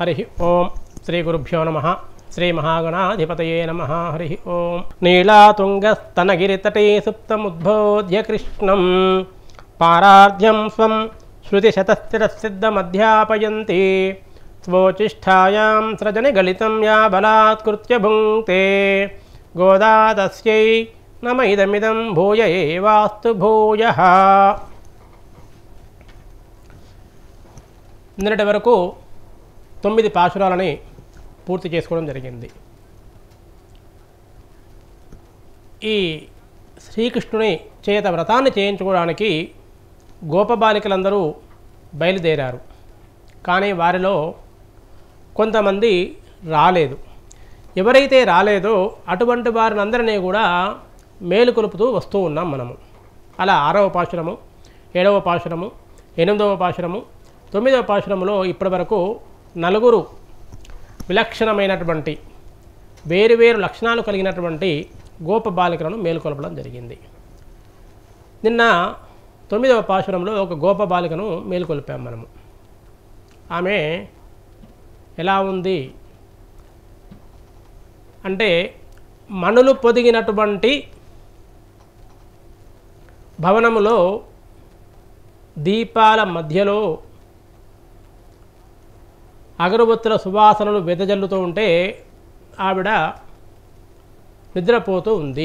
హరి ఓం శ్రీ గురుభ్యో నమ శ్రీ మహాగణాధిపతయే నమ హరి ఓం నీలాతుంగస్తనగిరితటే సుప్తముద్బోధ్య కృష్ణం పారార్ధ్యం స్వం శృతిశతస్థిరసిద్ధమధ్యాపయంతి స్వోచిష్టాయాం సృజని గలితం యా బలాత్కృత్య భుంక్తే గోదా తస్యై నమ ఇదమిదం భూయ ఏవాస్తు భూయ నిన్నటి వరకు తొమ్మిది పాశురాలని పూర్తి చేసుకోవడం జరిగింది ఈ శ్రీకృష్ణుని చేత వ్రతాన్ని చేయించుకోవడానికి గోపబాలికలందరూ బయలుదేరారు కానీ వారిలో కొంతమంది రాలేదు ఎవరైతే రాలేదో అటువంటి వారినందరినీ కూడా మేలుకొలుపుతూ వస్తూ ఉన్నాం మనము అలా ఆరవ పాశురము ఏడవ పాశురము ఎనిమిదవ పాశురము తొమ్మిదవ పాశురములో ఇప్పటివరకు నలుగురు విలక్షణమైనటువంటి వేరువేరు లక్షణాలు కలిగినటువంటి గోప బాలికలను మేలుకొల్పడం జరిగింది నిన్న తొమ్మిదవ పాశురంలో ఒక గోప బాలికను మేలుకొల్పాం మనము ఆమె ఎలా ఉంది అంటే మణులు పొదిగినటువంటి భవనములో దీపాల మధ్యలో అగరబత్తుల సువాసనలు వెదజల్లుతూ ఉంటే ఆవిడ నిద్రపోతూ ఉంది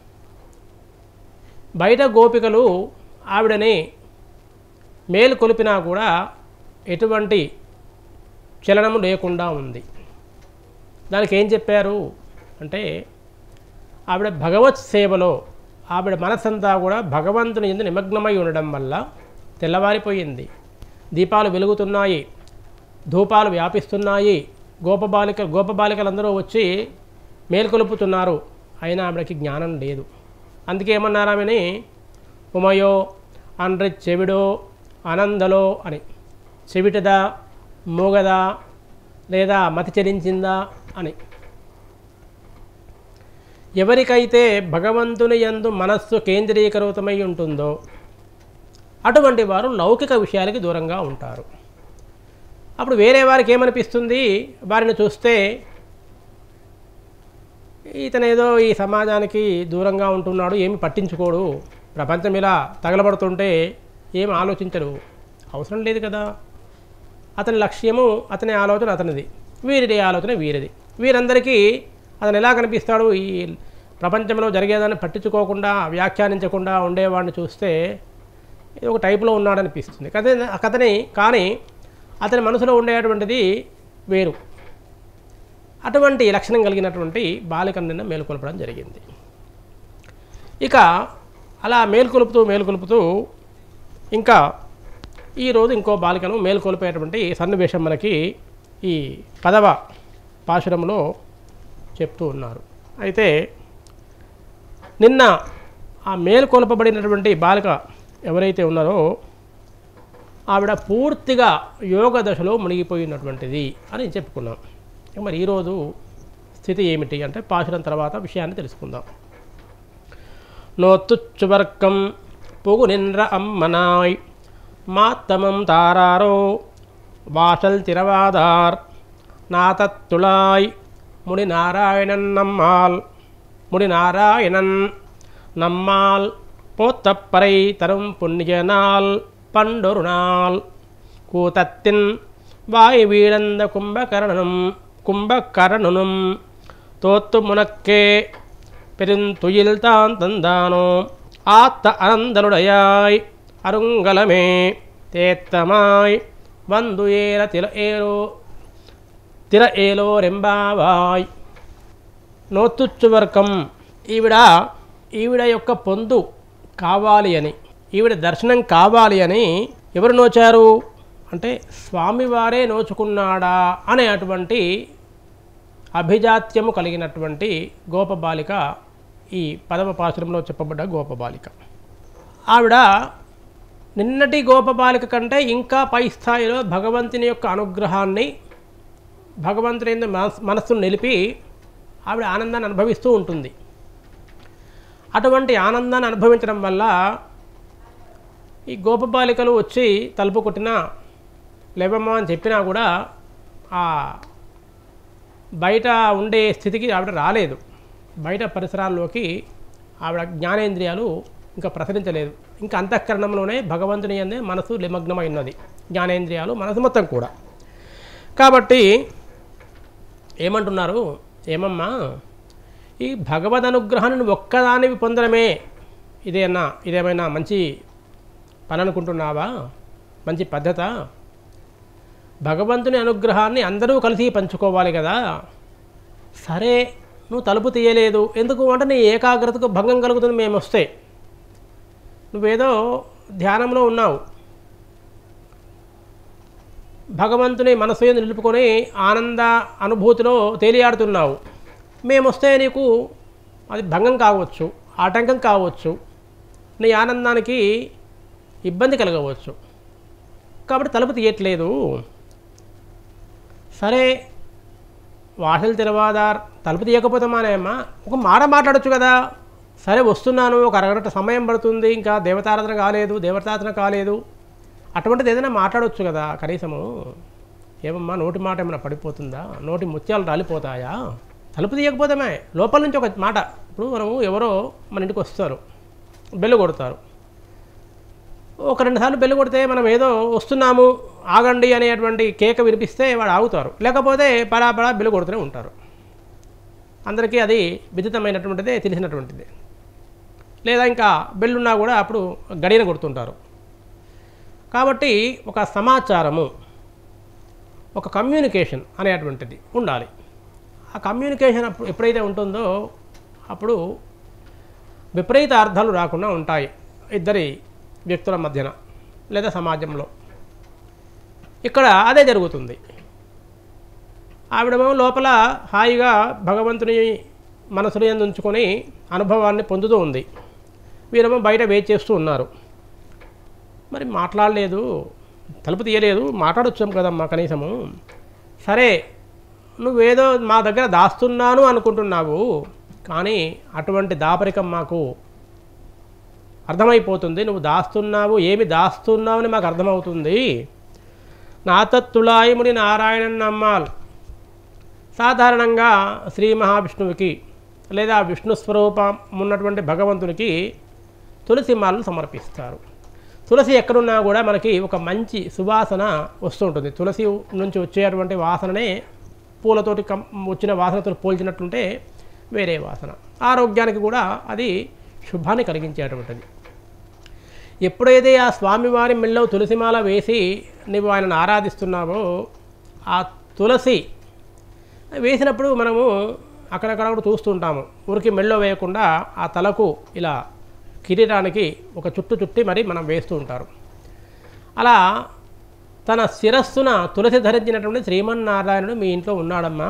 బయట గోపికలు ఆవిడని మేలు కొలిపినా కూడా ఎటువంటి చలనము లేకుండా ఉంది దానికి ఏం చెప్పారు అంటే ఆవిడ భగవత్ సేవలో ఆవిడ మనసంతా కూడా భగవంతుని ఎందు నిమగ్నమై ఉండడం వల్ల తెల్లవారిపోయింది దీపాలు వెలుగుతున్నాయి ధూపాలు వ్యాపిస్తున్నాయి గోపబాలిక గోపబాలికలందరూ వచ్చి మేల్కొలుపుతున్నారు అయినా ఆవిడకి జ్ఞానం లేదు అందుకే ఏమన్నారు ఆమెని ఉమయో అండ్రి చెవిడో ఆనందలో అని చెవిటదా మూగదా లేదా మతి చెలించిందా అని ఎవరికైతే భగవంతుని యందు మనస్సు కేంద్రీకృతమై ఉంటుందో అటువంటి వారు లౌకిక విషయాలకి దూరంగా ఉంటారు అప్పుడు వేరే వారికి ఏమనిపిస్తుంది వారిని చూస్తే ఇతనేదో ఈ సమాజానికి దూరంగా ఉంటున్నాడు ఏమి పట్టించుకోడు ప్రపంచం ఇలా తగలబడుతుంటే ఏం ఆలోచించడు అవసరం లేదు కదా అతని లక్ష్యము అతని ఆలోచన అతనిది వీరిది ఆలోచన వీరిది వీరందరికీ అతను ఎలా కనిపిస్తాడు ఈ ప్రపంచంలో జరిగేదాన్ని పట్టించుకోకుండా వ్యాఖ్యానించకుండా ఉండేవాడిని చూస్తే ఇది ఒక టైపులో ఉన్నాడనిపిస్తుంది కథ కథని కానీ అతని మనసులో ఉండేటువంటిది వేరు అటువంటి లక్షణం కలిగినటువంటి బాలికను నిన్న మేలుకొల్పడం జరిగింది ఇక అలా మేల్కొలుపుతూ మేల్కొలుపుతూ ఇంకా ఈరోజు ఇంకో బాలికను మేల్కొల్పేటువంటి సన్నివేశం మనకి ఈ పదవ పాశురంలో చెప్తూ ఉన్నారు అయితే నిన్న ఆ మేల్కొల్పబడినటువంటి బాలిక ఎవరైతే ఉన్నారో ఆవిడ పూర్తిగా యోగ దశలో మునిగిపోయినటువంటిది అని చెప్పుకున్నాం ఇక మరి ఈరోజు స్థితి ఏమిటి అంటే పాశురం తర్వాత విషయాన్ని తెలుసుకుందాం నోత్తుచ్చువర్కం పొగు నిన్ర అమ్మనాయ్ మాత్తమం తారారో వాషల్ తిరవాదార్ నాతత్తుళాయ్ ముడి నారాయణన్ నమ్మాల్ ముడి నారాయణన్ நம்மால் போத்தப்பறை தரும் புண்ணியனால் பண்டொருநாள் கூத்தத்தின் வாய் வீழந்த கும்பகரணனும் கும்பகரணனும் தோத்து முனக்கே பெருந்துயில் தான் தந்தானோ ஆத்த அனந்தனுடையாய் அருங்கலமே தேத்தமாய் வந்து ஏற தில ஏரோ తిర ఏలో రెంబావాయ్ నోతుచ్చువర్కం ఈవిడ ఈవిడ యొక్క పొందు కావాలి అని ఈవిడ దర్శనం కావాలి అని ఎవరు నోచారు అంటే స్వామివారే నోచుకున్నాడా అనే అటువంటి అభిజాత్యము కలిగినటువంటి గోపబాలిక ఈ పదవ పాశ్రంలో చెప్పబడ్డ గోపబాలిక ఆవిడ నిన్నటి గోపబాలిక కంటే ఇంకా పై స్థాయిలో భగవంతుని యొక్క అనుగ్రహాన్ని భగవంతుని యందు మనస్ మనస్సును నిలిపి ఆవిడ ఆనందాన్ని అనుభవిస్తూ ఉంటుంది అటువంటి ఆనందాన్ని అనుభవించడం వల్ల ఈ గోపబాలికలు వచ్చి తలుపు కొట్టినా లేవమ్మా అని చెప్పినా కూడా ఆ బయట ఉండే స్థితికి ఆవిడ రాలేదు బయట పరిసరాల్లోకి ఆవిడ జ్ఞానేంద్రియాలు ఇంకా ప్రసరించలేదు ఇంకా అంతఃకరణంలోనే భగవంతుని అందే మనసు నిమగ్నమై ఉన్నది జ్ఞానేంద్రియాలు మనసు మొత్తం కూడా కాబట్టి ఏమంటున్నారు ఏమమ్మా ఈ భగవద్ అనుగ్రహాన్ని నువ్వు ఒక్కదానివి పొందడమే ఇదేనా ఇదేమైనా మంచి పని అనుకుంటున్నావా మంచి పద్ధత భగవంతుని అనుగ్రహాన్ని అందరూ కలిసి పంచుకోవాలి కదా సరే నువ్వు తలుపు తీయలేదు ఎందుకు అంటే నీ ఏకాగ్రతకు భంగం కలుగుతుంది మేము వస్తే నువ్వేదో ధ్యానంలో ఉన్నావు భగవంతుని మనసు ఎందు నిలుపుకొని ఆనంద అనుభూతిలో తేలియాడుతున్నావు మేము వస్తే నీకు అది భంగం కావచ్చు ఆటంకం కావచ్చు నీ ఆనందానికి ఇబ్బంది కలగవచ్చు కాబట్టి తలుపు తీయట్లేదు సరే వాసలు తెరవాదార్ తలుపు తీయకపోతే మానేమ్మా ఒక మాట మాట్లాడొచ్చు కదా సరే వస్తున్నాను ఒక అరగంట సమయం పడుతుంది ఇంకా దేవతారాధన కాలేదు దేవతారాధన కాలేదు అటువంటిది ఏదైనా మాట్లాడవచ్చు కదా కనీసము ఏమమ్మా నోటి మాట ఏమైనా పడిపోతుందా నోటి ముత్యాలు రాలిపోతాయా తలుపు తీయకపోతేమే లోపల నుంచి ఒక మాట ఇప్పుడు మనము ఎవరో మన ఇంటికి వస్తారు బెల్లు కొడతారు ఒక రెండు సార్లు బెల్లు కొడితే మనం ఏదో వస్తున్నాము ఆగండి అనేటువంటి కేక వినిపిస్తే వాడు ఆగుతారు లేకపోతే పడా పడా బెల్లు కొడుతూనే ఉంటారు అందరికీ అది విదితమైనటువంటిదే తెలిసినటువంటిది లేదా ఇంకా బెల్లున్నా కూడా అప్పుడు గడియన కొడుతుంటారు కాబట్టి ఒక సమాచారము ఒక కమ్యూనికేషన్ అనేటువంటిది ఉండాలి ఆ కమ్యూనికేషన్ అప్పుడు ఎప్పుడైతే ఉంటుందో అప్పుడు విపరీత అర్థాలు రాకుండా ఉంటాయి ఇద్దరి వ్యక్తుల మధ్యన లేదా సమాజంలో ఇక్కడ అదే జరుగుతుంది ఆవిడమో లోపల హాయిగా భగవంతుని మనసుని యందు ఉంచుకొని అనుభవాన్ని పొందుతూ ఉంది వీరేమో బయట వెయిట్ చేస్తూ ఉన్నారు మరి మాట్లాడలేదు తలుపు తీయలేదు మాట్లాడొచ్చాం కదమ్మా కనీసము సరే నువ్వేదో మా దగ్గర దాస్తున్నాను అనుకుంటున్నావు కానీ అటువంటి దాపరికం మాకు అర్థమైపోతుంది నువ్వు దాస్తున్నావు ఏమి దాస్తున్నావు అని మాకు అర్థమవుతుంది నాతత్తులాయముని నారాయణన్ నమ్మాల్ సాధారణంగా శ్రీ మహావిష్ణువుకి లేదా విష్ణు స్వరూపం ఉన్నటువంటి భగవంతునికి తులసి మాలను సమర్పిస్తారు తులసి ఎక్కడున్నా కూడా మనకి ఒక మంచి సువాసన వస్తుంటుంది తులసి నుంచి వచ్చేటువంటి వాసననే పూలతోటి కం వచ్చిన వాసనతో పోల్చినట్టుంటే వేరే వాసన ఆరోగ్యానికి కూడా అది శుభాన్ని కలిగించేటువంటిది ఎప్పుడైతే ఆ స్వామివారి మెళ్ళో తులసిమాల వేసి నువ్వు ఆయనను ఆరాధిస్తున్నావో ఆ తులసి వేసినప్పుడు మనము అక్కడక్కడ కూడా చూస్తుంటాము ఊరికి మెళ్ళో వేయకుండా ఆ తలకు ఇలా కిరీటానికి ఒక చుట్టు చుట్టి మరి మనం వేస్తూ ఉంటారు అలా తన శిరస్సున తులసి ధరించినటువంటి శ్రీమన్నారాయణుడు మీ ఇంట్లో ఉన్నాడమ్మా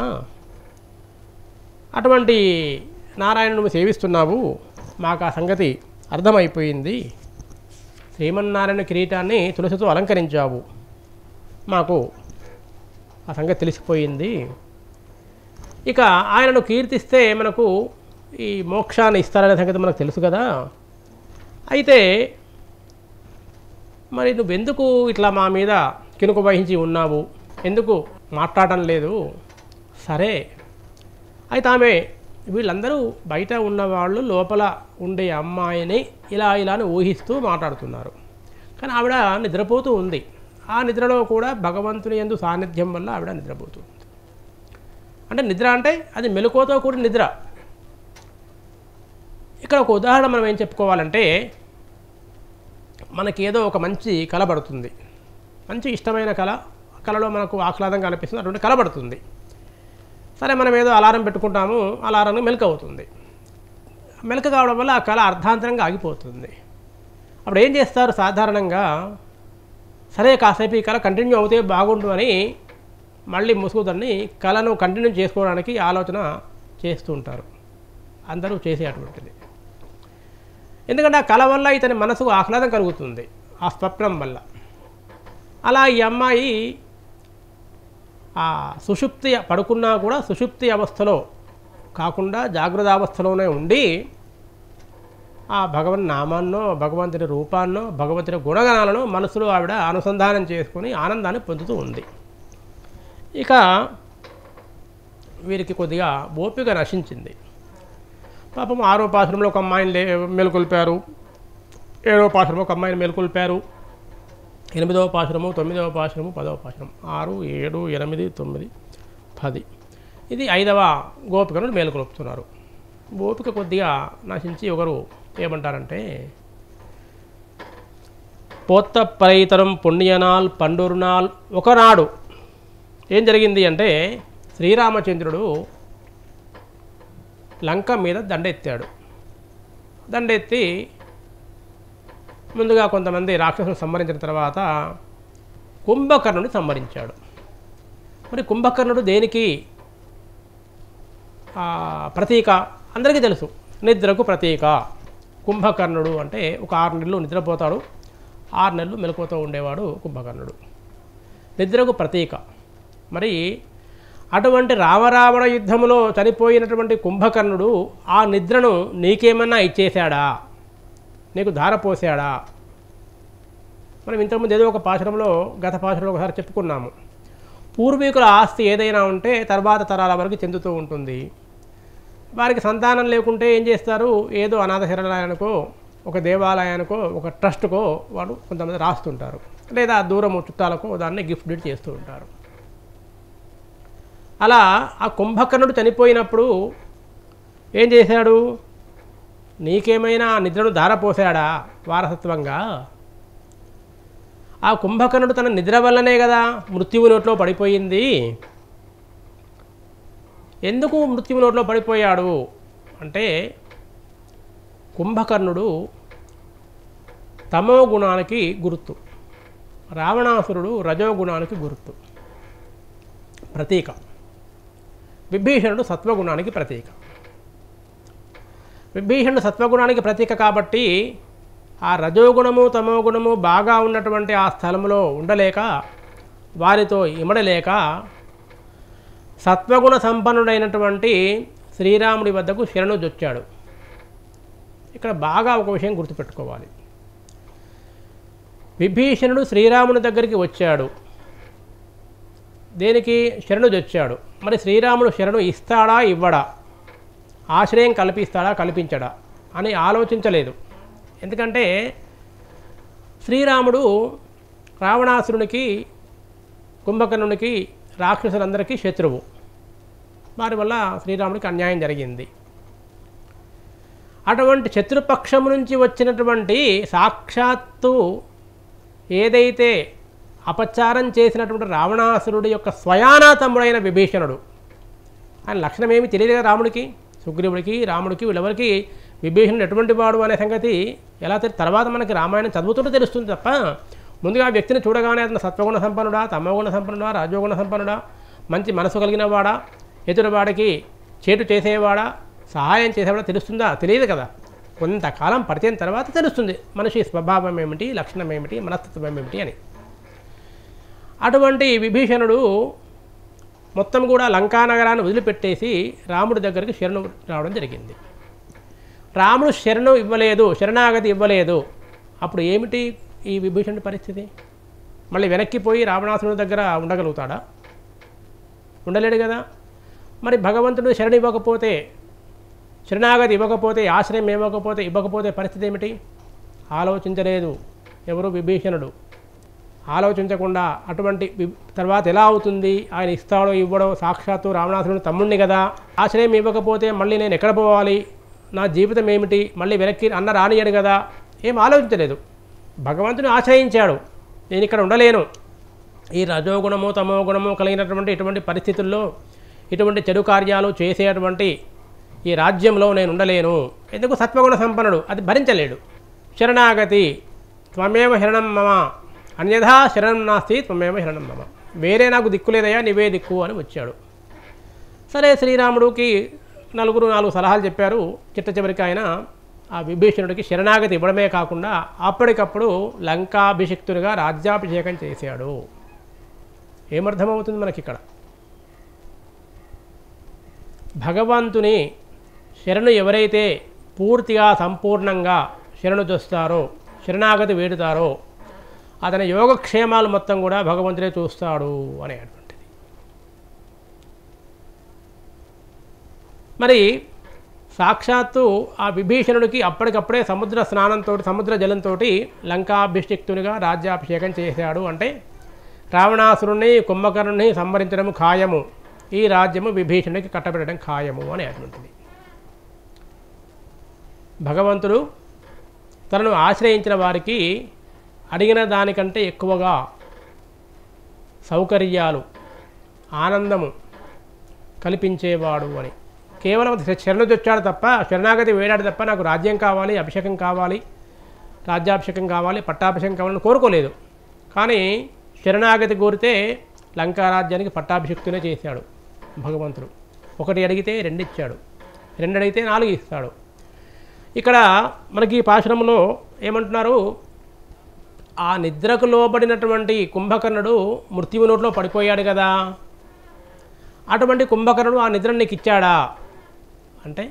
అటువంటి నారాయణుడు నువ్వు సేవిస్తున్నావు మాకు ఆ సంగతి అర్థమైపోయింది శ్రీమన్నారాయణ కిరీటాన్ని తులసితో అలంకరించావు మాకు ఆ సంగతి తెలిసిపోయింది ఇక ఆయనను కీర్తిస్తే మనకు ఈ మోక్షాన్ని ఇస్తారనే సంగతి మనకు తెలుసు కదా అయితే మరి నువ్వెందుకు ఇట్లా మా మీద కినుకు వహించి ఉన్నావు ఎందుకు మాట్లాడటం లేదు సరే అయితే ఆమె వీళ్ళందరూ బయట ఉన్నవాళ్ళు లోపల ఉండే అమ్మాయిని ఇలా ఇలా అని ఊహిస్తూ మాట్లాడుతున్నారు కానీ ఆవిడ నిద్రపోతూ ఉంది ఆ నిద్రలో కూడా భగవంతుని ఎందు సాన్నిధ్యం వల్ల ఆవిడ నిద్రపోతుంది అంటే నిద్ర అంటే అది మెలకువతో కూడిన నిద్ర ఇక్కడ ఒక ఉదాహరణ మనం ఏం చెప్పుకోవాలంటే మనకి ఏదో ఒక మంచి కళ పడుతుంది మంచి ఇష్టమైన కళ కళలో మనకు ఆహ్లాదంగా అనిపిస్తుంది అటువంటి కళ పడుతుంది సరే మనం ఏదో అలారం పెట్టుకుంటాము అలారం మెలకు అవుతుంది మెలకు కావడం వల్ల ఆ కళ అర్ధాంతరంగా ఆగిపోతుంది అప్పుడు ఏం చేస్తారు సాధారణంగా సరే కాసేపు ఈ కళ కంటిన్యూ అవుతే బాగుండు అని మళ్ళీ ముసుగుదాన్ని కళను కంటిన్యూ చేసుకోవడానికి ఆలోచన చేస్తూ ఉంటారు అందరూ చేసే అటువంటిది ఎందుకంటే ఆ కళ వల్ల ఇతని మనసుకు ఆహ్లాదం కలుగుతుంది ఆ స్వప్నం వల్ల అలా ఈ అమ్మాయి ఆ సుషుప్తి పడుకున్నా కూడా సుషుప్తి అవస్థలో కాకుండా జాగ్రత్త అవస్థలోనే ఉండి ఆ భగవన్ నామాన్నో భగవంతుని రూపాన్నో భగవంతుని గుణగణాలను మనసులో ఆవిడ అనుసంధానం చేసుకొని ఆనందాన్ని పొందుతూ ఉంది ఇక వీరికి కొద్దిగా ఓపిక నశించింది పాపం ఆరో పాశ్రంలో ఒక అమ్మాయిని లే మేలుకొల్పారు ఏడవ పాశ్రమం ఒక అమ్మాయిని మేలుకొల్పారు ఎనిమిదవ పాశ్రము తొమ్మిదవ పాశ్రము పదవ పాశ్రమం ఆరు ఏడు ఎనిమిది తొమ్మిది పది ఇది ఐదవ గోపికను మేలుకొలుపుతున్నారు ఓపిక కొద్దిగా నశించి ఒకరు ఏమంటారంటే పోత్త పరైతరం పుణ్యనాల్ పండురునాల్ ఒకనాడు ఏం జరిగింది అంటే శ్రీరామచంద్రుడు లంక మీద దండెత్తాడు దండెత్తి ముందుగా కొంతమంది రాక్షసులను సంహరించిన తర్వాత కుంభకర్ణుని సంహరించాడు మరి కుంభకర్ణుడు దేనికి ఆ, ప్రతీక అందరికీ తెలుసు నిద్రకు ప్రతీక కుంభకర్ణుడు అంటే ఒక ఆరు నెలలు నిద్రపోతాడు ఆరు నెలలు మెలకువతో ఉండేవాడు కుంభకర్ణుడు నిద్రకు ప్రతీక మరి అటువంటి రామరావణ యుద్ధములో చనిపోయినటువంటి కుంభకర్ణుడు ఆ నిద్రను నీకేమన్నా ఇచ్చేశాడా నీకు ధార పోసాడా మనం ఇంతకుముందు ఏదో ఒక పాశురంలో గత పాశురంలో ఒకసారి చెప్పుకున్నాము పూర్వీకుల ఆస్తి ఏదైనా ఉంటే తర్వాత తరాల వరకు చెందుతూ ఉంటుంది వారికి సంతానం లేకుంటే ఏం చేస్తారు ఏదో అనాథ శరణాలయానికో ఒక దేవాలయానికో ఒక ట్రస్ట్కో వాడు కొంతమంది రాస్తుంటారు లేదా దూరము చుట్టాలకో దాన్ని గిఫ్ట్ డీడ్ చేస్తూ ఉంటారు అలా ఆ కుంభకర్ణుడు చనిపోయినప్పుడు ఏం చేశాడు నీకేమైనా నిద్రను ధారపోసాడా వారసత్వంగా ఆ కుంభకర్ణుడు తన నిద్ర వల్లనే కదా మృత్యువు నోట్లో పడిపోయింది ఎందుకు మృత్యువు నోట్లో పడిపోయాడు అంటే కుంభకర్ణుడు తమో గుణానికి గుర్తు రావణాసురుడు రజోగుణానికి గుర్తు ప్రతీక విభీషణుడు సత్వగుణానికి ప్రతీక విభీషణుడు సత్వగుణానికి ప్రతీక కాబట్టి ఆ రజోగుణము తమోగుణము బాగా ఉన్నటువంటి ఆ స్థలంలో ఉండలేక వారితో ఇమడలేక సత్వగుణ సంపన్నుడైనటువంటి శ్రీరాముడి వద్దకు శరణు జొచ్చాడు ఇక్కడ బాగా ఒక విషయం గుర్తుపెట్టుకోవాలి విభీషణుడు శ్రీరాముని దగ్గరికి వచ్చాడు దేనికి శరణు జొచ్చాడు మరి శ్రీరాముడు శరణు ఇస్తాడా ఇవ్వడా ఆశ్రయం కల్పిస్తాడా కల్పించడా అని ఆలోచించలేదు ఎందుకంటే శ్రీరాముడు రావణాసురునికి కుంభకర్ణునికి రాక్షసులందరికీ శత్రువు వారి వల్ల శ్రీరాముడికి అన్యాయం జరిగింది అటువంటి శత్రుపక్షం నుంచి వచ్చినటువంటి సాక్షాత్తు ఏదైతే అపచారం చేసినటువంటి రావణాసురుడి యొక్క స్వయానా తమ్ముడైన విభీషణుడు ఆయన లక్షణం ఏమి తెలియదు కదా రాముడికి సుగ్రీవుడికి రాముడికి వీళ్ళెవరికి విభీషణుడు ఎటువంటి వాడు అనే సంగతి ఎలా తెలి తర్వాత మనకి రామాయణం చదువుతుంటే తెలుస్తుంది తప్ప ముందుగా ఆ వ్యక్తిని చూడగానే అతను సత్వగుణ సంపన్నుడా తమోగుణ సంపన్నుడా రాజోగుణ సంపన్నుడా మంచి మనసు కలిగిన వాడా ఎదురువాడికి చేటు చేసేవాడా సహాయం చేసేవాడా తెలుస్తుందా తెలియదు కదా కొంతకాలం పరిచయం తర్వాత తెలుస్తుంది మనిషి స్వభావం ఏమిటి లక్షణం ఏమిటి మనస్తత్వం ఏమిటి అని అటువంటి విభీషణుడు మొత్తం కూడా లంకా నగరాన్ని వదిలిపెట్టేసి రాముడి దగ్గరికి శరణు రావడం జరిగింది రాముడు శరణు ఇవ్వలేదు శరణాగతి ఇవ్వలేదు అప్పుడు ఏమిటి ఈ విభీషణుడి పరిస్థితి మళ్ళీ వెనక్కిపోయి రావణాసురుడి దగ్గర ఉండగలుగుతాడా ఉండలేడు కదా మరి భగవంతుడు శరణు ఇవ్వకపోతే శరణాగతి ఇవ్వకపోతే ఆశ్రయం ఇవ్వకపోతే ఇవ్వకపోతే పరిస్థితి ఏమిటి ఆలోచించలేదు ఎవరు విభీషణుడు ఆలోచించకుండా అటువంటి వి- తర్వాత ఎలా అవుతుంది ఆయన ఇస్తాడో ఇవ్వడో సాక్షాత్తు రావణాసురుడు తమ్ముడిని కదా ఆశ్రయం ఇవ్వకపోతే మళ్ళీ నేను ఎక్కడ పోవాలి నా జీవితం ఏమిటి మళ్ళీ వెనక్కి అన్న రానియడు కదా ఏం ఆలోచించలేదు భగవంతుని ఆశ్రయించాడు నేను ఇక్కడ ఉండలేను ఈ రజోగుణము తమో గుణము కలిగినటువంటి ఇటువంటి పరిస్థితుల్లో ఇటువంటి చెడు కార్యాలు చేసేటువంటి ఈ రాజ్యంలో నేను ఉండలేను ఎందుకు సత్వగుణ సంపన్నుడు అది భరించలేడు శరణాగతి త్వమేవ శరణం మమ అన్యథా శరణం నాస్తి త్వమేవ శరణం మమ వేరే నాకు దిక్కు లేదయ్యా నీవే దిక్కు అని వచ్చాడు సరే శ్రీరాముడికి నలుగురు నాలుగు సలహాలు చెప్పారు చిట్ట చివరికి ఆయన ఆ విభీషణుడికి శరణాగతి ఇవ్వడమే కాకుండా అప్పటికప్పుడు లంకాభిషిక్తునిగా రాజ్యాభిషేకం చేశాడు ఏమర్థమవుతుంది మనకి ఇక్కడ భగవంతుని శరణు ఎవరైతే పూర్తిగా సంపూర్ణంగా శరణు చూస్తారో శరణాగతి వేడుతారో అతని యోగక్షేమాలు మొత్తం కూడా భగవంతుడే చూస్తాడు అనేటువంటిది మరి సాక్షాత్తు ఆ విభీషణుడికి అప్పటికప్పుడే సముద్ర స్నానంతో సముద్ర జలంతో లంకాభిషిక్తునిగా రాజ్యాభిషేకం చేశాడు అంటే రావణాసురుణ్ణి కుంభకర్ణుని సంహరించడం ఖాయము ఈ రాజ్యము విభీషణుడికి కట్టబెట్టడం ఖాయము అని అటువంటిది భగవంతుడు తనను ఆశ్రయించిన వారికి అడిగిన దానికంటే ఎక్కువగా సౌకర్యాలు ఆనందము కల్పించేవాడు అని కేవలం శరణుజొచ్చాడు తప్ప శరణాగతి వేడాడు తప్ప నాకు రాజ్యం కావాలి అభిషేకం కావాలి రాజ్యాభిషేకం కావాలి పట్టాభిషేకం కావాలని కోరుకోలేదు కానీ శరణాగతి కోరితే లంకా రాజ్యానికి పట్టాభిషిక్తునే చేశాడు భగవంతుడు ఒకటి అడిగితే రెండు ఇచ్చాడు రెండు అడిగితే నాలుగు ఇస్తాడు ఇక్కడ మనకి ఈ పాశ్రమంలో ఏమంటున్నారు ఆ నిద్రకు లోబడినటువంటి కుంభకర్ణుడు మృత్యువు నోట్లో పడిపోయాడు కదా అటువంటి కుంభకర్ణుడు ఆ నిద్ర నీకు ఇచ్చాడా అంటే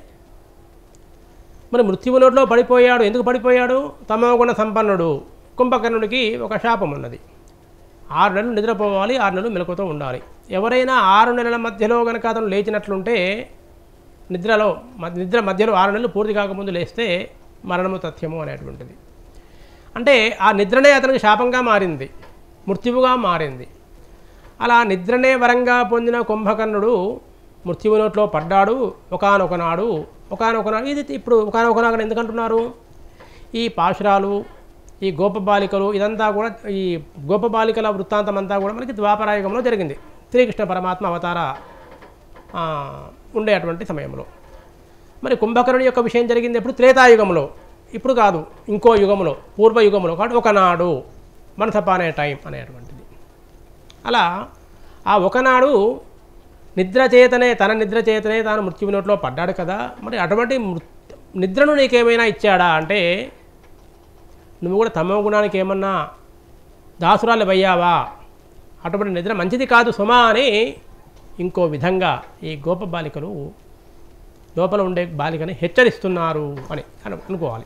మరి మృత్యువు నోట్లో పడిపోయాడు ఎందుకు పడిపోయాడు తమోగుణ సంపన్నుడు కుంభకర్ణుడికి ఒక శాపం ఉన్నది ఆరు నెలలు నిద్రపోవాలి ఆరు నెలలు మెలకుతో ఉండాలి ఎవరైనా ఆరు నెలల మధ్యలో కనుక అతను లేచినట్లుంటే నిద్రలో మ- నిద్ర మధ్యలో ఆరు నెలలు పూర్తి కాకముందు లేస్తే మరణము తథ్యము అనేటువంటిది అంటే ఆ నిద్రనే అతనికి శాపంగా మారింది మృత్యువుగా మారింది అలా నిద్రనే వరంగా పొందిన కుంభకర్ణుడు మృత్యువు నోట్లో పడ్డాడు ఒకానొక నాడు ఒకానొక నాడు ఇది ఇప్పుడు ఒకానొక నాడు ఎందుకంటున్నారు ఈ పాశురాలు ఈ గోపబాలికలు ఇదంతా కూడా ఈ గోపబాలికల వృత్తాంతం అంతా కూడా మనకి ద్వాపరాయుగంలో జరిగింది శ్రీకృష్ణ పరమాత్మ అవతార ఆ, ఉండేటువంటి సమయంలో మరి కుంభకర్ణుడి యొక్క విషయం జరిగింది ఎప్పుడు త్రేతాయుగంలో ఇప్పుడు కాదు ఇంకో యుగంలో పూర్వయుగంలో కాబట్టి ఒకనాడు మనసప అనే టైం అనేటువంటిది అలా ఆ ఒకనాడు నిద్ర చేతనే తన నిద్ర చేతనే తాను మృత్యువు నోట్లో పడ్డాడు కదా మరి అటువంటి మృత్ నిద్రను నీకేమైనా ఇచ్చాడా అంటే నువ్వు కూడా తమో గుణానికి ఏమన్నా దాసురాలు అయ్యావా అటువంటి నిద్ర మంచిది కాదు సుమా అని ఇంకో విధంగా ఈ గోప బాలికలు లోపల ఉండే బాలికని హెచ్చరిస్తున్నారు అని అను అనుకోవాలి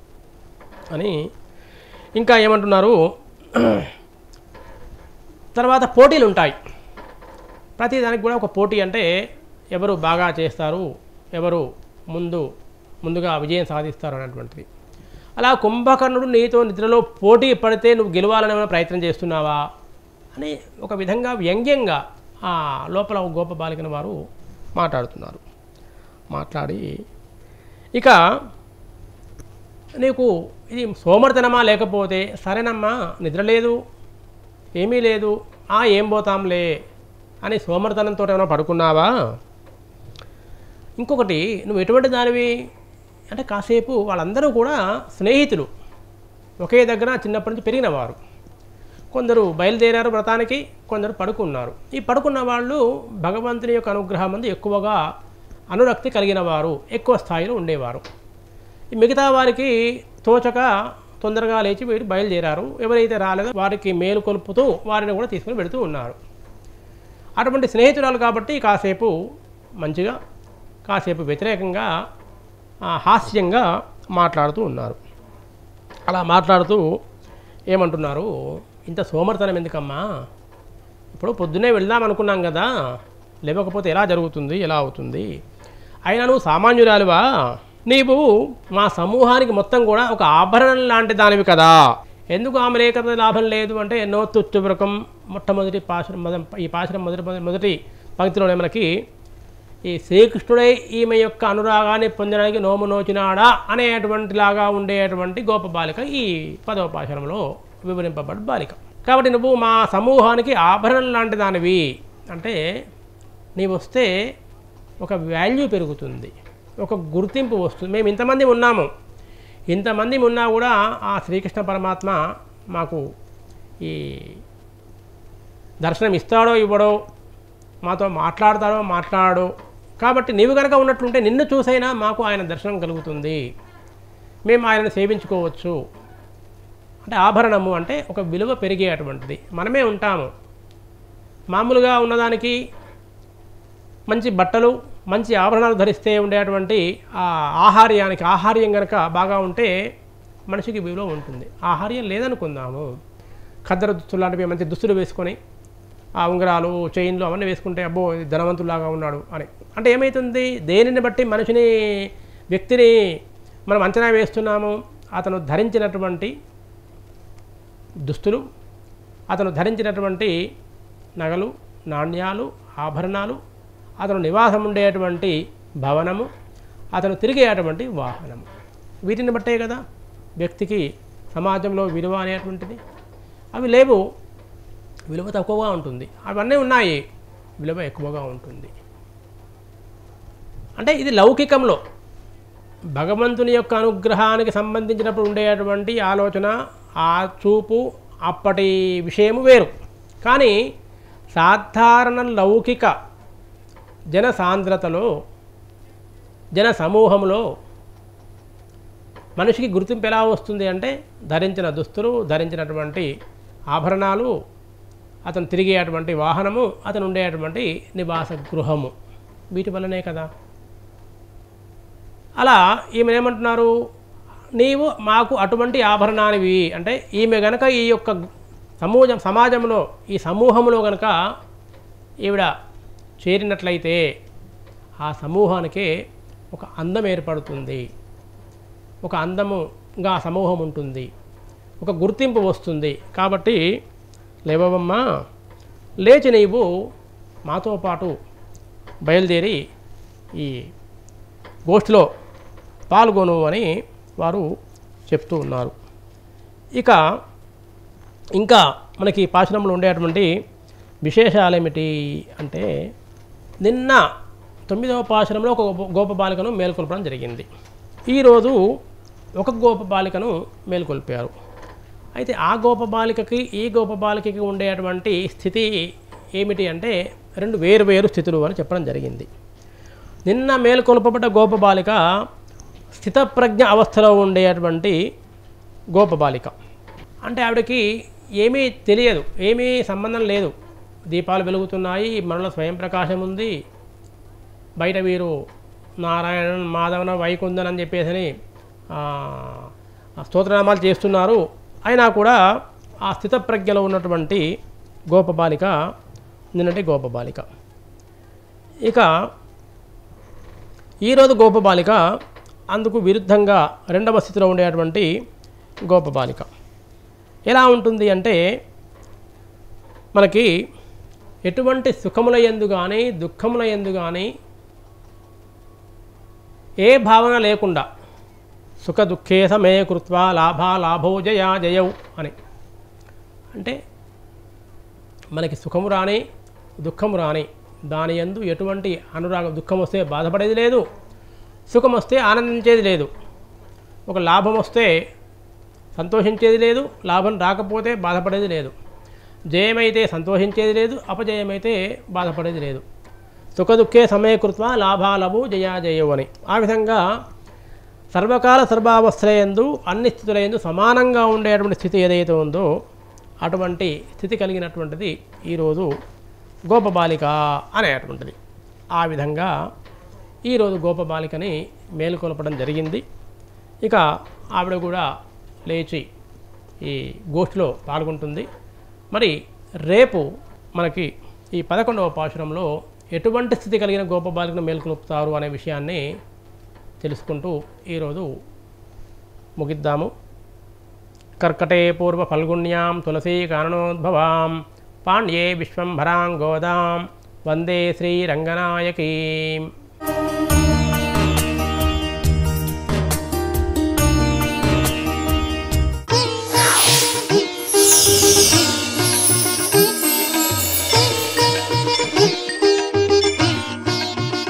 అని ఇంకా ఏమంటున్నారు తర్వాత పోటీలు ఉంటాయి ప్రతి దానికి కూడా ఒక పోటీ అంటే ఎవరు బాగా చేస్తారు ఎవరు ముందు ముందుగా విజయం సాధిస్తారు అనేటువంటిది అలా కుంభకర్ణుడు నీతో నిద్రలో పోటీ పడితే నువ్వు గెలవాలని ఏమైనా ప్రయత్నం చేస్తున్నావా అని ఒక విధంగా వ్యంగ్యంగా ఆ లోపల ఒక గోప బాలికన వారు మాట్లాడుతున్నారు మాట్లాడి ఇక నీకు ఇది సోమర్తనమా లేకపోతే సరేనమ్మా నిద్ర లేదు ఏమీ లేదు ఆ ఏం పోతాంలే అని సోమర్తనంతో ఏమైనా పడుకున్నావా ఇంకొకటి నువ్వు ఎటువంటి దానివి అంటే కాసేపు వాళ్ళందరూ కూడా స్నేహితులు ఒకే దగ్గర చిన్నప్పటి నుంచి పెరిగినవారు కొందరు బయలుదేరారు వ్రతానికి కొందరు పడుకున్నారు ఈ పడుకున్న వాళ్ళు భగవంతుని యొక్క అనుగ్రహం మంది ఎక్కువగా అనురక్తి కలిగిన వారు ఎక్కువ స్థాయిలో ఉండేవారు ఈ మిగతా వారికి తోచక తొందరగా లేచి వీరు బయలుదేరారు ఎవరైతే రాలేదో వారికి మేలు కొలుపుతూ వారిని కూడా తీసుకుని పెడుతూ ఉన్నారు అటువంటి స్నేహితురాలు కాబట్టి కాసేపు మంచిగా కాసేపు వ్యతిరేకంగా ఆ, హాస్యంగా మాట్లాడుతూ ఉన్నారు అలా మాట్లాడుతూ ఏమంటున్నారు ఇంత సోమర్తనం ఎందుకమ్మా ఇప్పుడు పొద్దున్నే వెళ్దాం అనుకున్నాం కదా లేవకపోతే ఎలా జరుగుతుంది ఎలా అవుతుంది అయినా నువ్వు సామాన్యురాలువా నీవు మా సమూహానికి మొత్తం కూడా ఒక ఆభరణం లాంటి దానివి కదా ఎందుకు ఆమె లేకపోతే లాభం లేదు అంటే ఎన్నో తుత్తుబ్రకం మొట్టమొదటి పాశురం మొద ఈ పాశురం మొదటి మొదటి మొదటి పంక్తిలోనే మనకి ఈ శ్రీకృష్ణుడై ఈమె యొక్క అనురాగాన్ని పొందడానికి నోము నోచినాడా అనేటువంటి లాగా ఉండేటువంటి గోప బాలిక ఈ పదవ పాశరంలో వివరింపబడ్డ బాలిక కాబట్టి నువ్వు మా సమూహానికి ఆభరణం లాంటి దానివి అంటే నీవు వస్తే ఒక వాల్యూ పెరుగుతుంది ఒక గుర్తింపు వస్తుంది మేము ఇంతమంది ఉన్నాము ఇంతమంది ఉన్నా కూడా ఆ శ్రీకృష్ణ పరమాత్మ మాకు ఈ దర్శనం ఇస్తాడో ఇవ్వడో మాతో మాట్లాడతాడో మాట్లాడో కాబట్టి నీవు కనుక ఉన్నట్లుంటే నిన్ను చూసైనా మాకు ఆయన దర్శనం కలుగుతుంది మేము ఆయనను సేవించుకోవచ్చు అంటే ఆభరణము అంటే ఒక విలువ పెరిగేటువంటిది మనమే ఉంటాము మామూలుగా ఉన్నదానికి మంచి బట్టలు మంచి ఆభరణాలు ధరిస్తే ఉండేటువంటి ఆ ఆహార్యానికి ఆహార్యం కనుక బాగా ఉంటే మనిషికి విలువ ఉంటుంది ఆహార్యం లేదనుకుందాము ఖద్దరు దుస్తులు లాంటివి మంచి దుస్తులు వేసుకొని ఆ ఉంగరాలు చైన్లు అవన్నీ వేసుకుంటే అబ్బో ఇది ధనవంతులాగా ఉన్నాడు అని అంటే ఏమవుతుంది దేనిని బట్టి మనిషిని వ్యక్తిని మనం అంచనా వేస్తున్నాము అతను ధరించినటువంటి దుస్తులు అతను ధరించినటువంటి నగలు నాణ్యాలు ఆభరణాలు అతను నివాసం ఉండేటువంటి భవనము అతను తిరిగేటువంటి వాహనము వీటిని బట్టే కదా వ్యక్తికి సమాజంలో విలువ అనేటువంటిది అవి లేవు విలువ తక్కువగా ఉంటుంది అవన్నీ ఉన్నాయి విలువ ఎక్కువగా ఉంటుంది అంటే ఇది లౌకికంలో భగవంతుని యొక్క అనుగ్రహానికి సంబంధించినప్పుడు ఉండేటువంటి ఆలోచన ఆ చూపు అప్పటి విషయము వేరు కానీ సాధారణ లౌకిక జన సాంద్రతలో జన సమూహంలో మనిషికి గుర్తింపు ఎలా వస్తుంది అంటే ధరించిన దుస్తులు ధరించినటువంటి ఆభరణాలు అతను తిరిగేటువంటి వాహనము అతను ఉండేటువంటి నివాస గృహము వీటి వల్లనే కదా అలా ఈమె ఏమంటున్నారు నీవు మాకు అటువంటి ఆభరణానివి అంటే ఈమె గనక ఈ యొక్క సమూహం సమాజంలో ఈ సమూహంలో గనక ఈవిడ చేరినట్లయితే ఆ సమూహానికే ఒక అందం ఏర్పడుతుంది ఒక అందముగా ఆ సమూహం ఉంటుంది ఒక గుర్తింపు వస్తుంది కాబట్టి లేవమ్మా లేచి నీవు మాతో పాటు బయలుదేరి ఈ గోష్ఠిలో పాల్గొను అని వారు చెప్తూ ఉన్నారు ఇక ఇంకా మనకి పాశనంలో ఉండేటువంటి విశేషాలు ఏమిటి అంటే నిన్న తొమ్మిదవ పాశనంలో ఒక గోప- గోపబాలికను మేల్కొల్పడం జరిగింది ఈరోజు ఒక గోపబాలికను మేల్కొల్పారు అయితే ఆ గోపబాలికకి ఈ గోపబాలికకి ఉండేటువంటి స్థితి ఏమిటి అంటే రెండు వేరు వేరు స్థితులు అని చెప్పడం జరిగింది నిన్న మేల్కొల్పబడ్డ గోపబాలిక స్థితప్రజ్ఞ అవస్థలో ఉండేటువంటి గోపబాలిక అంటే ఆవిడకి ఏమీ తెలియదు ఏమీ సంబంధం లేదు దీపాలు వెలుగుతున్నాయి మనలో స్వయం ప్రకాశం ఉంది బయట వీరు నారాయణ మాధవన వైకుందన్ అని చెప్పేసి ఆ, స్తోత్రనామాలు చేస్తున్నారు అయినా కూడా ఆ స్థితప్రజ్ఞలో ఉన్నటువంటి గోపబాలిక నిన్నటి గోపబాలిక ఇక ఈరోజు గోపబాలిక అందుకు విరుద్ధంగా రెండవ స్థితిలో ఉండేటువంటి గోపబాలిక ఎలా ఉంటుంది అంటే మనకి ఎటువంటి సుఖముల ఎందు కానీ దుఃఖముల ఎందు కానీ ఏ భావన లేకుండా సుఖ దుఃఖే సమే కృత్వా లాభా లాభో జయా జయౌ అని అంటే మనకి సుఖము రాని దుఃఖము రాని దాని యందు ఎటువంటి అనురాగం దుఃఖం వస్తే బాధపడేది లేదు సుఖం వస్తే ఆనందించేది లేదు ఒక లాభం వస్తే సంతోషించేది లేదు లాభం రాకపోతే బాధపడేది లేదు జయమైతే సంతోషించేది లేదు అపజయమైతే బాధపడేది లేదు సుఖ దుఃఖే సమయకృత్వ లాభాలవు జయాజయవు అని ఆ విధంగా సర్వకాల సర్వావస్థయందు అన్ని స్థితులందు సమానంగా ఉండేటువంటి స్థితి ఏదైతే ఉందో అటువంటి స్థితి కలిగినటువంటిది ఈరోజు గోపబాలిక అనేటువంటిది ఆ విధంగా ఈరోజు గోపబాలికని మేలుకొల్పడం జరిగింది ఇక ఆవిడ కూడా లేచి ఈ గోష్ఠిలో పాల్గొంటుంది మరి రేపు మనకి ఈ పదకొండవ పాశురంలో ఎటువంటి స్థితి కలిగిన గోపబాలికను మేల్కొల్పుతారు అనే విషయాన్ని తెలుసుకుంటూ ఈరోజు ముగిద్దాము కర్కటే పూర్వ ఫల్గుణ్యాం తులసీ కారణోద్భవాం పాండ్యే విశ్వంభరాం గోదాం వందే శ్రీరంగనాయకీం